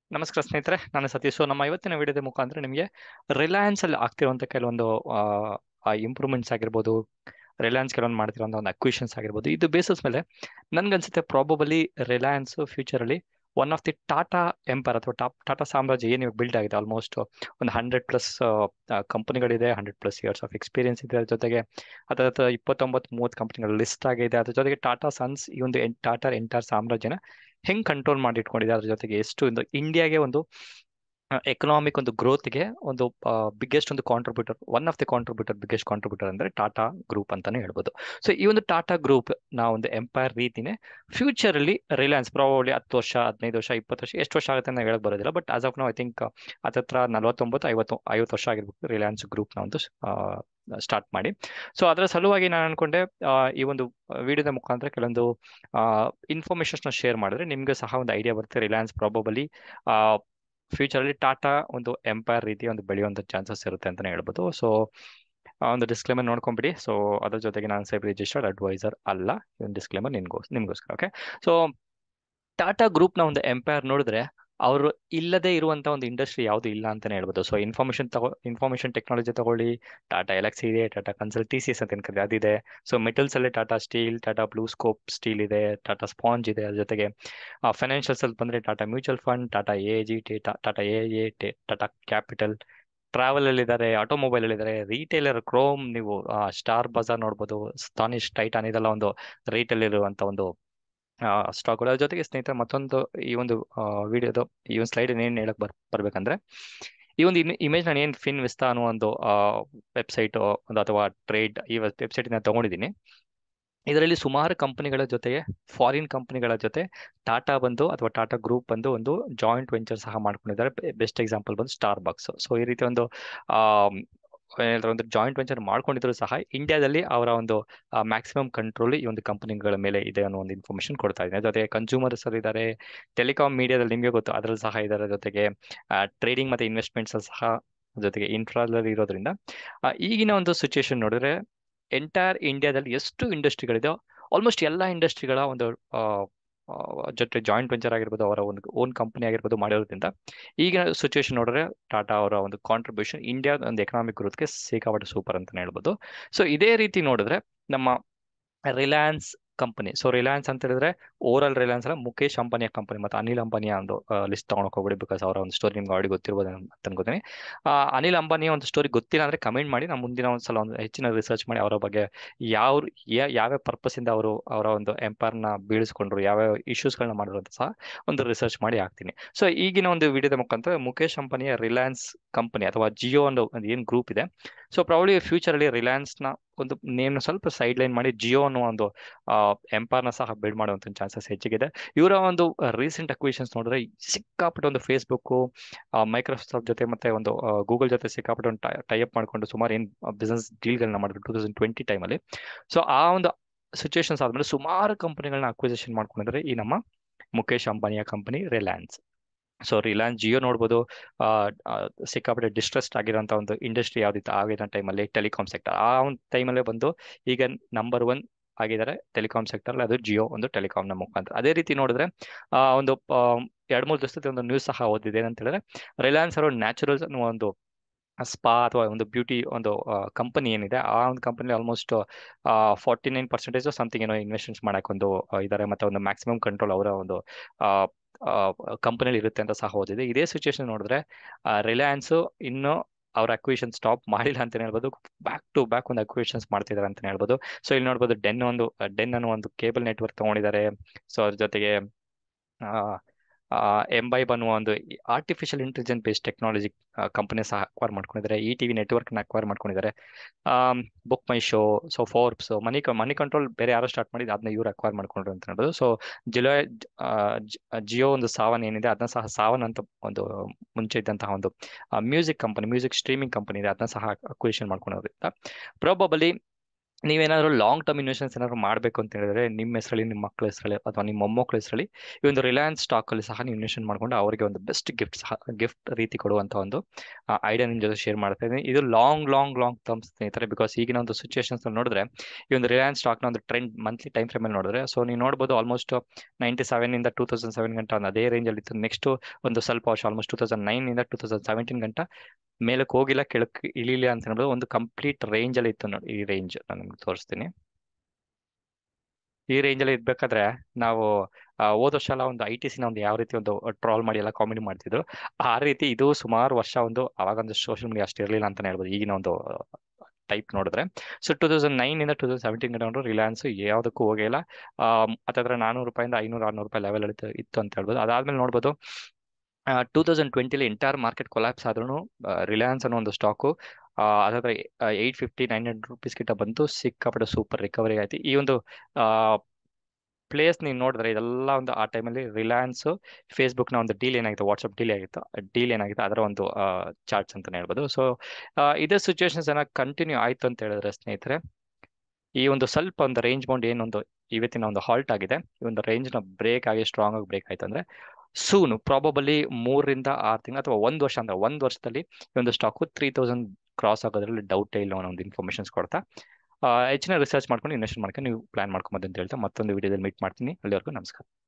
ನಮಸ್ಕಾರ ಸ್ನೇಹಿತರೆ ನಾನು ಸತೀಶ್ ನಮ್ಮ ಇವತ್ತಿನ ವಿಡಿಯೋದ ಮುಖಾಂತರ ನಿಮಗೆ ರಿಲಯನ್ಸ್ ಅಲ್ಲಿ ಆಗ್ತಿರುವಂತ ಕೆಲವೊಂದು ಇಂಪ್ರೂವ್ಮೆಂಟ್ಸ್ ಆಗಿರ್ಬೋದು ರಿಲಯನ್ಸ್ ಕೆಲವೊಂದು ಮಾಡ್ತಿರೋಂಥ ಒಂದು ಅಕ್ವಿಷನ್ಸ್ ಆಗಿರ್ಬೋದು ಇದು ಬೇಸಿಸ್ ಮೇಲೆ ನನ್ಗನ್ಸುತ್ತೆ ಪ್ರಾಬಬಲಿ ರಿಲಯನ್ಸ್ ಫ್ಯೂಚರ್ ಅಲ್ಲಿ one of the Tata empire ಅಥವಾ ಟಾಪ್ ಟಾಟಾ ಸಾಮ್ರಾಜ್ಯ ಏನು ಬಿಲ್ಡ್ ಆಗಿದೆ ಆಲ್ಮೋಸ್ಟ್ ಒಂದು ಹಂಡ್ರೆಡ್ ಪ್ಲಸ್ ಕಂಪನಿಗಳಿದೆ hundred plus years of experience ಇದೆ ಅದ್ರ ಜೊತೆಗೆ ಅದರ ಹತ್ರ ಇಪ್ಪತ್ತೊಂಬತ್ತು ಮೂವತ್ತು ಕಂಪನಿಗಳ ಲಿಸ್ಟ್ ಆಗಿದೆ ಅದ್ರ ಜೊತೆಗೆ ಟಾಟಾ ಸನ್ಸ್ ಈ ಒಂದು ಟಾಟಾ ಎಂಟೈರ್ ಸಾಮ್ರಾಜ್ಯನ ಹೆಂಗ್ ಕಂಟ್ರೋಲ್ ಮಾಡಿ ಇಟ್ಕೊಂಡಿದೆ ಅದ್ರ ಜೊತೆಗೆ ಎಷ್ಟು ಒಂದು ಇಂಡಿಯಾಗೆ ಒಂದು ಎಕನಾಮಿಕ್ ಒಂದು ಗ್ರೋತ್ಗೆ ಒಂದು ಬಿಗ್ಗೆಸ್ಟ್ ಒಂದು contributor one of the contributor biggest contributor ಅಂದ್ರೆ ಟಾಟಾ ಗ್ರೂಪ್ ಅಂತಾನೆ ಹೇಳ್ಬೋದು ಸೊ ಈ ಒಂದು ಟಾಟಾ ಗ್ರೂಪ್ ನಾ ಒಂದು ಎಂಪೈರ್ ರೀತಿನೇ ಫ್ಯೂಚರ್ ಅಲ್ಲಿ ರಿಲಯನ್ಸ್ ಪ್ರಾಬಬ್ಲಿ ಹತ್ತು ವರ್ಷ ಹದಿನೈದು ವರ್ಷ ಇಪ್ಪತ್ತು ವರ್ಷ ಎಷ್ಟು ವರ್ಷ ಆಗುತ್ತೆ ಅಂತ ಹೇಳಕ್ ಬರೋದಿಲ್ಲ but as of now I think ಹತ್ತತ್ರ ನಲವತ್ತೊಂಬತ್ತು ಐವತ್ತು ಐವತ್ತು ವರ್ಷ ಆಗಿರ್ಬೇಕು ರಿಲಯನ್ಸ್ ಗ್ರೂಪ್ ನ ಒಂದು ಸ್ಟಾರ್ಟ್ ಮಾಡಿ ಸೊ ಅದರ ಸಲುವಾಗಿ ನಾನು ಅನ್ಕೊಂಡೆ ಈ ಒಂದು ವಿಡಿಯೋದ ಮುಖಾಂತರ ಕೆಲವೊಂದು ಇನ್ಫಾರ್ಮೇಶನ್ಸ್ ಶೇರ್ ಮಾಡಿದ್ರೆ ನಿಮ್ಗೆ ಸಹ ಒಂದು ಐಡಿಯಾ ಬರುತ್ತೆ ರಿಲಯನ್ಸ್ ಪ್ರಾಬಬಲಿ ಫ್ಯೂಚರ್ ಅಲ್ಲಿ ಟಾಟಾ ಒಂದು ಎಂಪೈರ್ ರೀತಿ ಒಂದು ಬೆಳೆಯುವಂತ ಚಾನ್ಸಸ್ ಇರುತ್ತೆ ಅಂತಾನೆ ಹೇಳ್ಬೋದು ಸೊ ಒಂದು ಡಿಸ್ಕ್ಲೇಮರ್ ನೋಡ್ಕೊಂಬಿಡಿ ಸೊ ಅದ್ರ ಜೊತೆಗೆ ನಾನು ಸೈಬ್ ರಿಜಿಸ್ಟರ್ಡ್ ಅಡ್ವೈಸರ್ ಅಲ್ಲ ಒಂದು ಡಿಸ್ಕ್ಲೇಮರ್ ನಿನ್ಗೋ ನಿಮ್ಗೋಸ್ಕರ ಓಕೆ ಸೊ ಟಾಟಾ ಗ್ರೂಪ್ ನ ಒಂದು ಎಂಪೈರ್ ನೋಡಿದ್ರೆ ಅವರು ಇಲ್ಲದೆ ಇರುವಂತ ಒಂದು ಇಂಡಸ್ಟ್ರಿ ಯಾವುದು ಇಲ್ಲ ಅಂತಾನೆ ಹೇಳ್ಬೋದು ಸೊ ಇನ್ಫಾರ್ಮೇಶನ್ ತಗೋ ಇನ್ಫಾರ್ಮೇಶನ್ ಟೆಕ್ನಾಲಜಿ ತಗೊಳ್ಳಿ ಟಾಟಾ ಎಲೆಕ್ಸಿ ಇದೆ ಟಾಟಾ ಕನ್ಸಲ್ಟೀಸಿಸ್ ಅಂತ ಕರೀತಾರೆ ಅದಿದೆ ಸೊ ಮೆಟಲ್ಸ್ ಅಲ್ಲಿ Tata Steel Tata BlueScope Steel ಇದೆ ಟಾಟಾ ಸ್ಪಾಂಜ್ ಇದೆ ಅದ್ರ ಜೊತೆಗೆ ಫೈನಾನ್ಷಿಯಲ್ಸ್ ಅಲ್ಲಿ ಬಂದ್ರೆ Tata mutual fund Tata A G Tata A A Tata Capital travel ಅಲ್ಲಿ ಇದ್ದಾರೆ ಆಟೋಮೊಬೈಲ್ ಅಲ್ಲಿ ಇದ್ದಾರೆ ರಿಟೇಲರ್ ಕ್ರೋಮ್ ನೀವು ಸ್ಟಾರ್ ಬಜಾರ್ ನೋಡ್ಬೋದು ಸ್ಟಾನಿಶ್ ಟೈಟಾನ್ ಇದೆಲ್ಲ ಒಂದು ರೇಟ್ ಅಲ್ಲಿ ಇರುವಂತ ಒಂದು ಸ್ಟಾಕ್ಗಳು ಅದ್ರ ಜೊತೆಗೆ ಸ್ನೇಹಿತರೆ ಮತ್ತೊಂದು ಈ ಒಂದು ವಿಡಿಯೋದು ಈ ಒಂದು ಸ್ಲೈಡ್ ಏನ್ ಹೇಳಕ್ ಬರ್ ಬರ್ಬೇಕಂದ್ರೆ ಈ ಒಂದು ಇಮೇಜ್ ನಾನು ಏನ್ ಫಿನ್ ವಿಸ್ತಾ ಅನ್ನೋ ಒಂದು ವೆಬ್ಸೈಟ್ ಒಂದು ಅಥವಾ ಟ್ರೇಡ್ ಈ ವೆಬ್ಸೈಟ್ ನಾನು ತಗೊಂಡಿದ್ದೀನಿ ಇದರಲ್ಲಿ ಸುಮಾರು ಕಂಪನಿಗಳ ಜೊತೆಗೆ ಫಾರಿನ್ ಕಂಪನಿಗಳ ಜೊತೆ ಟಾಟಾ ಬಂದು ಅಥವಾ ಟಾಟಾ ಗ್ರೂಪ್ ಬಂದು ಒಂದು ಜಾಯಿಂಟ್ ವೆಂಚರ್ ಸಹ ಮಾಡ್ಕೊಂಡಿದ್ದಾರೆ ಬೆಸ್ಟ್ ಎಕ್ಸಾಂಪಲ್ ಬಂದು ಸ್ಟಾರ್ ಬಾಕ್ಸ್ ಸೊ ಈ ರೀತಿ ಒಂದು ಒಂದು ಜಾಯಿಂಟ್ ವೆಂಚರ್ ಮಾಡ್ಕೊಂಡಿದ್ರು ಸಹ ಇಂಡಿಯಾದಲ್ಲಿ ಅವರ ಒಂದು ಮ್ಯಾಕ್ಸಿಮಮ್ ಕಂಟ್ರೋಲ್ ಈ ಒಂದು ಕಂಪನಿಗಳ ಮೇಲೆ ಇದೆ ಅನ್ನೋ ಒಂದು ಇನ್ಫಾರ್ಮೇಶನ್ ಕೊಡ್ತಾ ಇದ್ದಾರೆ ಜೊತೆಗೆ ಕನ್ಸ್ಯೂಮರ್ಸ್ ಅಲ್ಲಿ ಇದ್ದಾರೆ ಟೆಲಿಕಾಂ ಮೀಡಿಯಾದಲ್ಲಿ ನಿಮಗೆ ಗೊತ್ತು ಅದರಲ್ಲಿ ಸಹ ಇದ್ದಾರೆ ಜೊತೆಗೆ ಟ್ರೇಡಿಂಗ್ ಮತ್ತೆ ಇನ್ವೆಸ್ಟ್ಮೆಂಟ್ಸ್ ಸಹ ಜೊತೆಗೆ ಇನ್ಫ್ರಾದಲ್ಲಿ ಇರೋದ್ರಿಂದ ಈಗಿನ ಒಂದು ಸಿಚುಯೇಷನ್ ನೋಡಿದ್ರೆ ಎಂಟೈರ್ ಇಂಡಿಯಾದಲ್ಲಿ ಎಷ್ಟು ಇಂಡಸ್ಟ್ರಿಗಳಿದೆಯೋ ಆಲ್ಮೋಸ್ಟ್ ಎಲ್ಲ ಇಂಡಸ್ಟ್ರಿಗಳ ಒಂದು ಜೊತೆ ಜಾಯಿಂಟ್ ವೆಂಚರ್ ಆಗಿರ್ಬೋದು ಅವರ ಒಂದು ಓನ್ ಕಂಪನಿ ಆಗಿರ್ಬೋದು ಮಾಡಿರೋದ್ರಿಂದ ಈಗಿನ ಸಿಚುವೇಶನ್ ನೋಡಿದ್ರೆ ಟಾಟಾ ಅವರ ಒಂದು ಕಾಂಟ್ರಿಬ್ಯೂಷನ್ ಇಂಡಿಯಾ ಒಂದು ಎಕನಾಮಿಕ್ ಗ್ರೋತ್ಗೆ ಸಿಕ್ಕಾಪಟ್ಟೆ ಸೂಪರ್ ಅಂತಾನೆ ಹೇಳ್ಬೋದು ಸೊ ಇದೇ ರೀತಿ ನೋಡಿದ್ರೆ ನಮ್ಮ ರಿಲಯನ್ಸ್ ಕಂಪನಿ ಸೊ ರಿಲಯನ್ಸ್ ಅಂತ ಹೇಳಿದ್ರೆ ಓವರ್ ಆಲ್ ರಿಲಯನ್ಸ್ ಅಲ್ಲ ಮುಖೇಶ್ ಅಂಬಾನಿಯ ಕಂಪನಿ ಮತ್ತೆ ಅನಿಲ್ ಅಂಬಾನಿಯ ಒಂದು ಲಿಸ್ಟ್ ತಗೊಂಡು ಹೋಗ್ಬಿಡಿ ಬಿಕಾಸ್ ಅವರ ಒಂದು ಸ್ಟೋರಿ ನಿಮ್ಗೆ ಆಲ್ರೆಡಿ ಗೊತ್ತಿರ್ಬೋದು ಅಂತ ಅನ್ಕೋತೀನಿ ಅನಿಲ್ ಅಂಬಾನಿಯ ಒಂದು ಸ್ಟೋರಿ ಗೊತ್ತಿಲ್ಲ ಅಂದ್ರೆ ಕಮೆಂಟ್ ಮಾಡಿ ನಾನು ಮುಂದಿನ ಒಂದು ಸಲ ಒಂದು ಹೆಚ್ಚಿನ ರಿಸರ್ಚ್ ಮಾಡಿ ಅವರ ಬಗ್ಗೆ ಯಾವ ಯಾವ್ಯಾವ ಪರ್ಪಸ್ ಇಂದ ಅವರು ಅವರ ಒಂದು ಎಂಪೈರ್ನ ಬೀಳಿಸ್ಕೊಂಡ್ರು ಯಾವ್ಯಾವ ಇಶ್ಯೂಸ್ಗಳನ್ನ ಮಾಡಿದ್ರು ಅಂತ ಸಹ ಒಂದು ರಿಸರ್ಚ್ ಮಾಡಿ ಹಾಕ್ತೀನಿ ಸೊ ಈಗಿನ ಒಂದು ವಿಡಿಯೋದ ಮುಖಾಂತರ ಮುಖೇಶ್ ಅಂಬಾನಿಯ ರಿಲಯನ್ಸ್ ಕಂಪನಿ ಅಥವಾ ಜಿಯೋ ಒಂದು ಏನು ಗ್ರೂಪ್ ಇದೆ ಸೊ ಪ್ರಾಬ್ಲಿ ಫ್ಯೂಚರ್ ಅಲ್ಲಿ ರಿಲಯನ್ಸ್ ನ ಒಂದು ನೇಮ್ ಸ್ವಲ್ಪ ಸೈಡ್ ಲೈನ್ ಮಾಡಿ ಜಿಯೋ ಅನ್ನೋ ಒಂದು ಎಂಪೈರ್ನ ಸಹ ಬಿಲ್ಡ್ ಮಾಡುವಂತ ಚಾನ್ಸಸ್ ಹೆಚ್ಚಿಗಿದೆ ಇವರ ಒಂದು ರೀಸೆಂಟ್ ಅಕ್ವಿಷನ್ಸ್ ನೋಡಿದ್ರೆ ಸಿಕ್ಕಾಪಟ್ಟೆ ಒಂದು ಫೇಸ್ಬುಕ್ ಮೈಕ್ರೋಸಾಫ್ಟ್ ಜೊತೆ ಮತ್ತೆ ಒಂದು ಗೂಗಲ್ ಜೊತೆ ಸಿಕ್ಕಾಪಟ್ಟೆ ಒಂದು ಟೈಅಪ್ ಮಾಡ್ಕೊಂಡು ಸುಮಾರು ಏನ್ ಬಿಸ್ನೆಸ್ ಡೀಲ್ಗಳನ್ನ ಮಾಡಿದ್ರು ಟೂ ತೌಸಂಡ್ ಟ್ವೆಂಟಿ ಟೈಮಲ್ಲಿ ಸೊ ಆ ಒಂದು ಸಿಚುವೇಶನ್ಸ್ ಆದ್ಮೇಲೆ ಸುಮಾರು ಕಂಪನಿಗಳನ್ನ ಅಕ್ವಿಸಿಷನ್ ಮಾಡ್ಕೊಂಡಿದ್ರೆ ಈ ನಮ್ಮ ಮುಖೇಶ್ ಅಂಬಾನಿಯ company Reliance so Reliance Jio ನೋಡ್ಬೋದು ಸಿಕ್ಕಾಪಟ್ಟೆ ಡಿಸ್ಟ್ರೆಸ್ಟ್ ಆಗಿರೋಂಥ ಒಂದು ಇಂಡಸ್ಟ್ರಿ ಯಾವ್ದಿತ್ತು ಆಗಿರೋ ಟೈಮಲ್ಲಿ ಟೆಲಿಕಾಂ ಸೆಕ್ಟರ್ ಆ ಒಂದು ಟೈಮಲ್ಲೇ ಬಂದು ಈಗ ನಂಬರ್ ಒನ್ ಆಗಿದ್ದಾರೆ ಟೆಲಿಕಾಂ ಸೆಕ್ಟರ್ ಅದು ಜಿಯೋ ಒಂದು ಟೆಲಿಕಾಂ ನ ಮುಖಾಂತರ ಅದೇ ರೀತಿ ನೋಡಿದ್ರೆ ಆ ಒಂದು ಎರಡ್ ಮೂರು ದಿವಸದ ಒಂದು ನ್ಯೂಸ್ ಸಹ ಓದಿದೆ ಏನಂತ ಹೇಳಿದ್ರೆ ರಿಲಯನ್ಸ್ ಅವರು ನ್ಯಾಚುರಲ್ಸ್ ಅನ್ನೋ ಒಂದು ಸ್ಪಾ ಅಥವಾ ಒಂದು ಬ್ಯೂಟಿ ಒಂದು ಕಂಪನಿ ಏನಿದೆ ಆ ಒಂದು company almost forty nine percentage something ಏನೋ ಇನ್ವೆಸ್ಟ್ಮೆಂಟ್ಸ್ ಮಾಡಕ್ ಒಂದು ಇದ್ದಾರೆ ಮತ್ತೆ ಒಂದು ಮ್ಯಾಕ್ಸಿಮಮ್ ಕಂಟ್ರೋಲ್ ಅವರ ಒಂದು ಕಂಪನಿಯಲ್ಲಿ ಇರುತ್ತೆ ಅಂತ ಸಹ ಓದಿದೆ ಇದೇ ಸಿಚುವೇಶನ್ ನೋಡಿದ್ರೆ ರಿಲಯನ್ಸ್ ಇನ್ನು ಅವ್ರ ಅಕ್ವಿಷನ್ ಸ್ಟಾಪ್ ಮಾಡಿಲ್ಲ ಅಂತ ಹೇಳ್ಬೋದು ಬ್ಯಾಕ್ ಟು ಬ್ಯಾಕ್ ಒಂದು ಅಕ್ವಿಷನ್ಸ್ ಮಾಡ್ತಿದ್ದಾರೆ ಅಂತ ಹೇಳ್ಬೋದು ಸೊ ಇಲ್ಲಿ ನೋಡ್ಬೋದು ಡೆನ್ ಒಂದು ಡೆನ್ ಅನ್ನೋ ಒಂದು ಕೇಬಲ್ ನೆಟ್ವರ್ಕ್ ತಗೊಂಡಿದ್ದಾರೆ ಸೊ ಅದ್ರ ಜೊತೆಗೆ ಎಂಬೈಬ್ ಅನ್ನುವ ಒಂದು artificial intelligence based technology company ಸಹ ಅಕ್ವೈರ್ ಮಾಡ್ಕೊಂಡಿದ್ದಾರೆ ಇ ಟಿವಿ ನೆಟ್ವರ್ಕ್ ನ ಅಕ್ವೈರ್ ಮಾಡ್ಕೊಂಡಿದ್ದಾರೆ Book My Show so Forbes money money control ಬೇರೆ ಯಾರೋ ಸ್ಟಾರ್ಟ್ ಮಾಡಿದ್ದು ಅದನ್ನ ಇವ್ರು ಅಕ್ವೈರ್ ಮಾಡ್ಕೊಂಡ್ರು ಅಂತ ಹೇಳ್ಬೋದು ಸೊ ಜಿಯೋ ಜಿಯೋ ಒಂದು ಸಾವನ್ ಏನಿದೆ ಅದನ್ನ ಸಹ ಸಾವನ್ ಅಂತ ಒಂದು ಮುಂಚೆ ಇದ್ದಂತಹ ಒಂದು music company music streaming company ಇದೆ ಅದನ್ನ ಸಹ ಅಕ್ವಿಷನ್ ಮಾಡ್ಕೊಂಡಿರೋದ್ರಿಂದ ಪ್ರಾಬಬಲಿ ನೀವೇನಾದ್ರು ಲಾಂಗ್ ಟರ್ಮ್ ಇನ್ವೆಸ್ಟ್ಮೆಂಟ್ಸ್ ಏನಾದ್ರು ಮಾಡಬೇಕು ಅಂತ ಹೇಳಿದ್ರೆ ನಿಮ್ಮ ಹೆಸರಲ್ಲಿ ನಿಮ್ಮ ಮಕ್ಕಳ ಹೆಸರಲ್ಲಿ ಅಥವಾ ನಿಮ್ಮ ಮೊಮ್ಮಕ್ಕಳ ಹೆಸರಲ್ಲಿ ಈ ಒಂದು ರಿಲಯನ್ಸ್ ಸ್ಟಾಕ್ ಅಲ್ಲಿ ಸಹ ನೀವು ಇನ್ವೆಸ್ಟ್ ಮಾಡ್ಕೊಂಡು ಅವರಿಗೆ ಒಂದು ಬೆಸ್ಟ್ ಗಿಫ್ಟ್ ಸಹ ಗಿಫ್ಟ್ ರೀತಿ ಕೊಡುವಂತ ಒಂದು ಐಡಿಯಾ ನಿಮ್ಮ ಜೊತೆ ಶೇರ್ ಮಾಡ್ತಾ ಇದ್ದೀನಿ ಇದು ಲಾಂಗ್ ಲಾಂಗ್ ಲಾಂಗ್ ಟರ್ಮ್ ಸ್ನೇಹಿತರೆ ಬಿಕಾಸ್ ಈಗಿನ ಒಂದು ಸಿಚುವೇಶನ್ಸ್ ನೋಡಿದ್ರೆ ಈ ಒಂದು ರಿಲಯನ್ಸ್ ಸ್ಟಾಕ್ನ ಒಂದು ಟ್ರೆಂಡ್ ಮಂತ್ಲಿ ಟೈಮ್ ಫ್ರೇಮ್ ಅಲ್ಲಿ ನೋಡಿದ್ರೆ ಸೊ ನೀವು ನೋಡ್ಬೋದು ಆಲ್ಮೋಸ್ಟ್ ನೈಂಟಿ ಸೆವೆನ್ ಇಂದ ಟೂ ತೌಸಂಡ್ ಸೆವೆನ್ ಗಂಟ ಒಂದು ಅದೇ ರೇಂಜ್ ಅಲ್ಲಿ ಇತ್ತು ನೆಕ್ಸ್ಟ್ ಒಂದು ಸ್ವಲ್ಪ ವರ್ಷ ಆಲ್ಮೋಸ್ಟ್ ಟೂ ತೌಸಂಡ್ ನೈನ್ ಇಂದ ಟೂ ತೌಸಂಡ್ ಸೆವೆಂಟೀನ್ ಗಂಟ ಮೇಲಕ್ಕೆ ಹೋಗಿಲ್ಲ ಕೆಳಕ್ಕೆ ಇಳಿಲಿಲ್ಲ ಅಂತ ಹೇಳ್ಬೋದು ಒಂದು ಕಂಪ್ಲೀಟ್ ರೇಂಜ್ ಅಲ್ಲಿ ಇತ್ತು ನೋಡಿ ಈ ರೇಂಜ್ ನಾನು ನಿಮ್ಗೆ ತೋರಿಸ್ತೀನಿ ಈ ರೇಂಜ್ ಅಲ್ಲಿ ಇರ್ಬೇಕಾದ್ರೆ ನಾವು ಆ, ಹೋದ ವರ್ಷ ಎಲ್ಲ ಒಂದು ಐ ಟಿ ಸಿನ ಒಂದು ಯಾವ ರೀತಿ ಒಂದು ಟ್ರಾಲ್ ಮಾಡಿ ಎಲ್ಲ ಕಾಮಿಡಿ ಮಾಡ್ತಿದ್ರು ಆ ರೀತಿ ಇದು ಸುಮಾರು ವರ್ಷ ಒಂದು ಅವಾಗ ಒಂದು ಸೋಷಿಯಲ್ ಮೀಡಿಯಾ ಅಷ್ಟು ಇರಲಿಲ್ಲ ಅಂತಾನೆ ಹೇಳ್ಬೋದು ಈಗಿನ ಒಂದು ಟೈಪ್ ನೋಡಿದ್ರೆ ಸೊ ಟೂ ತೌಸಂಡ್ ನೈನ್ ಇಂದ ಟೂ ತೌಸಂಡ್ ಸೆವೆಂಟೀನ್ ಗಂಟೆ ರಿಲಯನ್ಸ್ ಯಾವುದಕ್ಕೂ ಹೋಗಿಲ್ಲ ಹತ್ತತ್ರ ನಾನೂರು ರೂಪಾಯಿಂದ ಐನೂರು ಆರ್ನೂರು ರೂಪಾಯಿ ಲೆವೆಲ್ ಇತ್ತು ಇತ್ತು ಅಂತ ಹೇಳ್ಬೋದು ಅದಾದ್ಮೇಲೆ ನೋಡ್ಬೋದು ಟೂ ತೌಸಂಡ್ ಟ್ವೆಂಟಿಲಿ ಎಂಟೈರ್ ಮಾರ್ಕೆಟ್ ಕೊಲಾಪ್ಸ್ ಆದ್ರೂ ರಿಲಯನ್ಸ್ ಅನ್ನೋ ಒಂದು ಸ್ಟಾಕು ಅದಾದ್ರೆ eight fifty nine hundred rupees ಗಿಟ್ಟ ಬಂತು ಸಿಕ್ಕಾಪಟ್ಟೆ ಸೂಪರ್ ರಿಕವರಿ ಆಯ್ತು ಈ ಒಂದು ಪ್ಲೇಸ್ ನೀವು ನೋಡಿದ್ರೆ ಇದೆಲ್ಲ ಒಂದು ಆ ಟೈಮಲ್ಲಿ ರಿಲಯನ್ಸ್ ಫೇಸ್ಬುಕ್ನ ಒಂದು ಡೀಲ್ ಏನಾಗಿತ್ತು ವಾಟ್ಸಪ್ ಡೀಲ್ ಆಗಿತ್ತು ಡೀಲ್ ಏನಾಗಿತ್ತು ಅದರ ಒಂದು ಚಾರ್ಟ್ಸ್ ಅಂತಲೇ ಹೇಳ್ಬೋದು ಸೊ ಇದೇ ಸಿಚುವೇಶನ್ಸ್ ಏನಾಗಿ ಕಂಟಿನ್ಯೂ ಆಯ್ತು ಅಂತ ಹೇಳಿದ್ರೆ ಸ್ನೇಹಿತರೆ ಈ ಒಂದು ಸ್ವಲ್ಪ ಒಂದು ರೇಂಜ್ ಬೌಂಡ್ ಏನೊಂದು ಇವತ್ತಿನ ಒಂದು ಹಾಲ್ಟ್ ಆಗಿದೆ ಈ ಒಂದು ರೇಂಜ್ನ ಬ್ರೇಕ್ ಆಗಿ ಸ್ಟ್ರಾಂಗ್ ಆಗಿ ಬ್ರೇಕ್ ಆಯ್ತು ಅಂದ್ರೆ ಸೂನು ಪ್ರಾಬಬಲಿ ಮೂರರಿಂದ ಆರು ತಿಂಗಳು ಅಥವಾ ಒಂದು ವರ್ಷ ಅಂದ್ರೆ ಒಂದು ವರ್ಷದಲ್ಲಿ ಈ ಒಂದು ಸ್ಟಾಕು ತ್ರೀ ತೌಸಂಡ್ ಕ್ರಾಸ್ ಆಗೋದ್ರಲ್ಲಿ ಡೌಟ್ ಇಲ್ಲ ಅನ್ನೋ ಒಂದು ಇನ್ಫಾರ್ಮೇಶನ್ಸ್ ಕೊಡ್ತಾ ಆ, ಹೆಚ್ಚಿನ ರಿಸರ್ಚ್ ಮಾಡ್ಕೊಂಡು ಇನ್ವೆಸ್ಟ್ ಮಾಡ್ಕೊಂಡು ನೀವು ಪ್ಲಾನ್ ಮಾಡ್ಕೊಬೋದು ಅಂತ ಹೇಳ್ತಾ ಮತ್ತೊಂದು ವಿಡಿಯೋದಲ್ಲಿ ಮೀಟ್ ಮಾಡ್ತೀನಿ ಅಲ್ಲಿವರೆಗೂ ನಮಸ್ಕಾರ